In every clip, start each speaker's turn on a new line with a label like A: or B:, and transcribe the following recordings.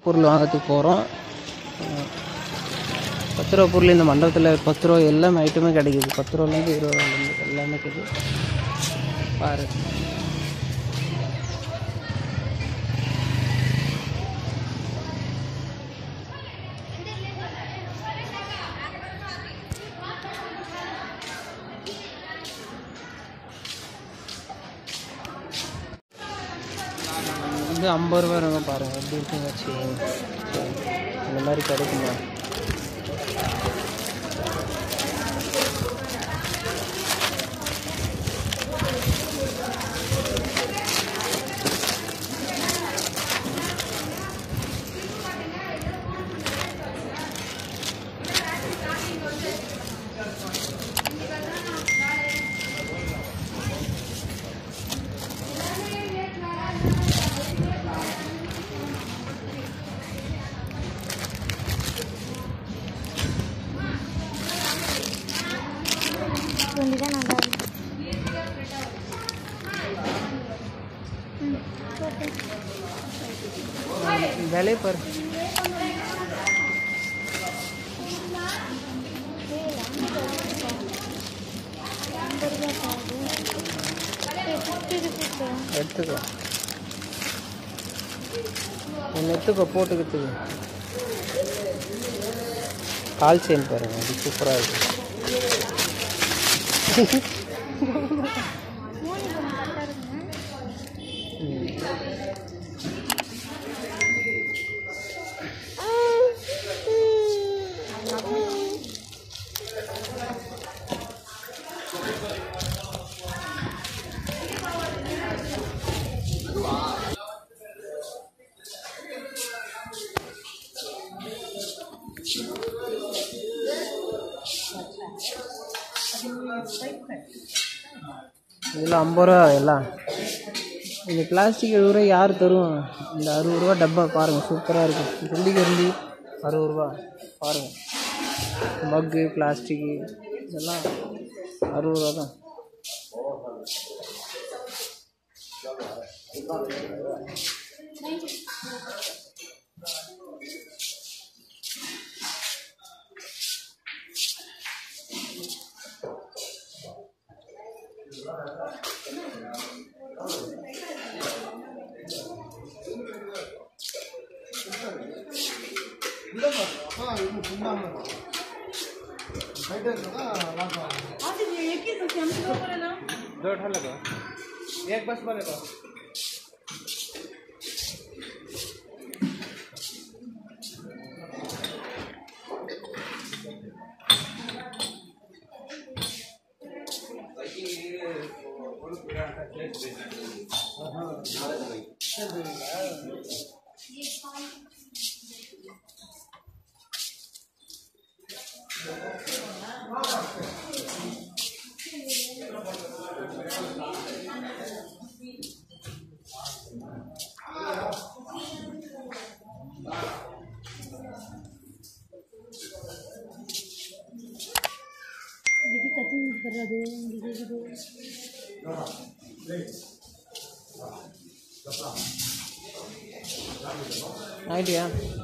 A: பொருள் வாங்கிறதுக்கு போகிறோம் பத்து ரூபா பொருள் இந்த மண்டபத்தில் பத்து ரூபா எல்லாமே ஐட்டமே கிடைக்குது பத்து ரூபாலேருந்து இருபது ரூபாலேருந்து எல்லாமே கிடைக்குது பாரு இது ஐம்பது ரூபா இருக்கும் பாருங்கள் எப்படி இருக்குங்க வச்சு இந்த மாதிரி கிடைக்குமா
B: டுவெண்ட்டி தான் நல்லா இருக்கு ம் போட்டு
A: விலையை பாரு
B: ஐம்பது ரூபா ஆகுது ஃபிஃப்டி ருபீஸ்
A: எடுத்துக்கோ ஒன்று எடுத்துக்கோ போட்டுக்கிறதுக்கு கால் செயின் பாருங்க அது சூப்பராக இருக்கு
B: மூணு கொஞ்சம் கரெக்டாக இருக்குங்க
A: ம். இதில் ஐம்பது ரூபா எல்லாம் இந்த பிளாஸ்டிக் எழுபது ரூபா யார் தருவாங்க இந்த அறுபது ரூபா டப்பா பாருங்கள் சூப்பராக இருக்குது கருண்டி கருண்டி அறுபது ரூபா பாருங்கள் மக்கு பிளாஸ்டிக்கு இதெல்லாம் அறுபது ரூபா தான் एक बस बनेगा
B: இது கட்டி வர்றது இது இது
A: ஆயிட்டியா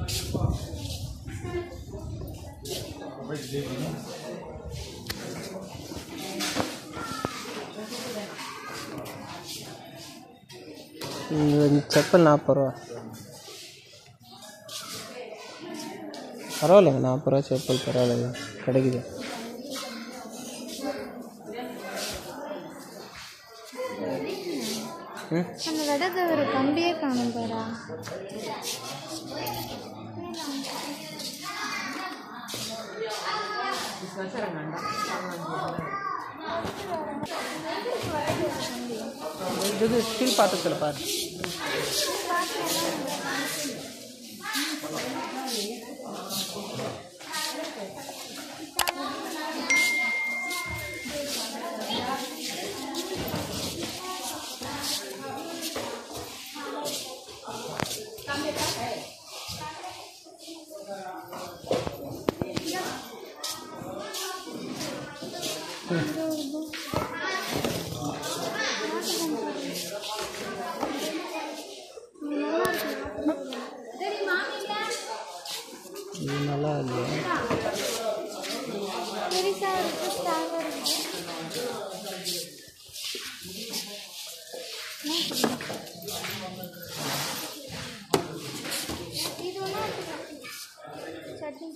A: இந்த செப்பல் நாற்பது ரூபா பரவாயில்லைங்க நாற்பது ரூபா செப்பல் பரவாயில்லைங்க கிடைக்குது ம்
B: அந்த விடத்தை ஒரு கம்பியே காணும் பாரா
A: இது ஸ்டீல் பாத்திரத்தில் பாரு
B: இது ஒன்றா சட்னி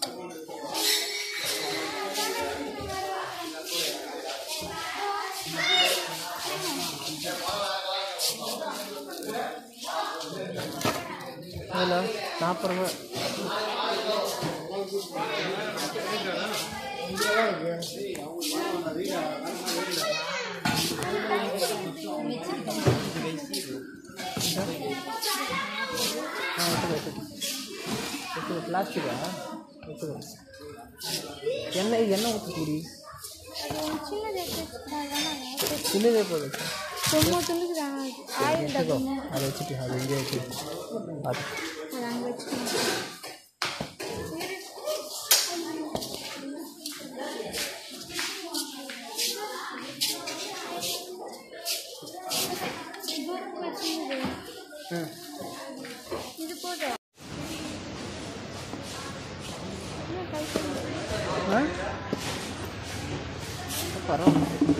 A: அதில் நாற்பது ரூபா ஆ எடுத்துக்கோ எடுத்துக்கோ எடுத்துக்கோ பிளாஸ்டிக்கா எடுத்துக்கோ எண்ணெய் இது எண்ணெய் ஊற்றி
B: அது ஒன்று சின்னது எடுத்து வச்சுக்கிறாங்க
A: சின்னதே போதும்
B: ரொம்ப துண்டுக்குறாங்க ஆயில்
A: எடுத்துக்கோ
B: டப்புன்னு
A: அதை வச்சுட்டு அது இங்கே வச்சு அது
B: அது அங்கே வச்சுக்கணும் இது ரொம்ப சின்னது.
A: ம்
B: இது போதும் இன்னும் கை பண்ணுங்க.
A: ஆ பரவாயில்ல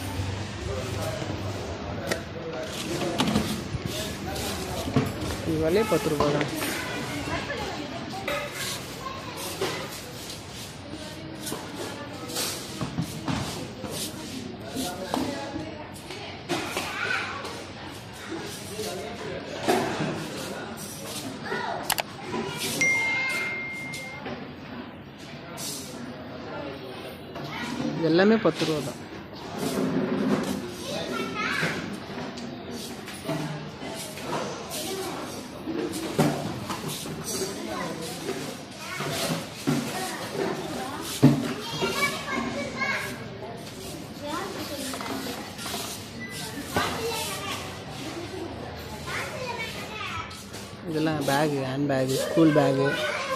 A: இது விலையே பத்து ரூபா தான் இது எல்லாமே பத்து ரூபா தான் இதெல்லாம் bag hand bag school bag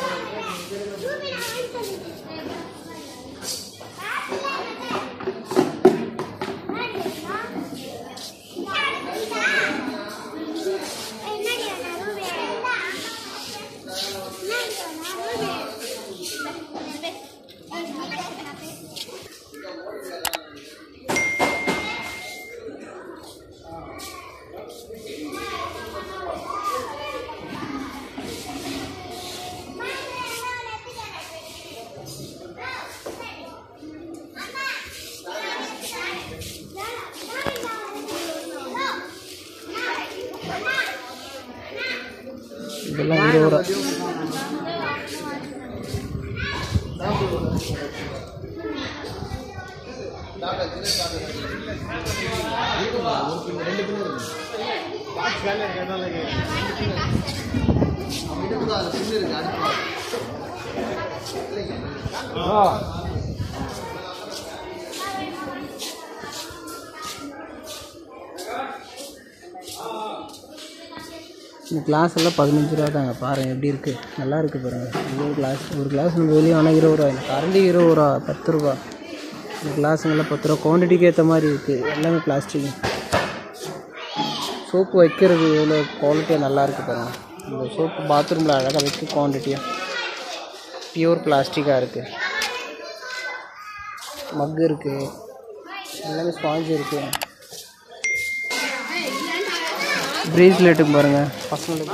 A: இதெல்லாம் இருபது ரூபா இந்த கிளாஸ் எல்லாம் பதினஞ்சு ரூபா தாங்க பாருங்கள் எப்படி இருக்குது நல்லா இருக்குது பாருங்கள் ஒரு கிளாஸ் ஒரு கிளாஸ் நம்ம வெளியே ஆனால் இருபது ரூபா இந்த கரண்டி இருபது ரூபா பத்து ரூபா இந்த கிளாஸுங்கெல்லாம் பத்து ரூபா குவான்டிட்டிக்கு ஏற்ற மாதிரி இருக்குது எல்லாமே பிளாஸ்டிக் சோப்பு வைக்கிறது எவ்வளோ குவாலிட்டியாக நல்லா இருக்குது பாருங்கள் இந்த சோப்பு பாத்ரூமில் அழகாக வைக்க குவான்டிட்டியாக பியூர் பிளாஸ்டிக்காக இருக்குது மக்கு இருக்குது எல்லாமே ஸ்பாஞ்ச் இருக்குது பிரேஸ்லெட்டுக்கு பாருங்கள் பசங்களுக்கு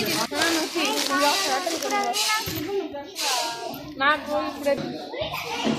B: நான் போய்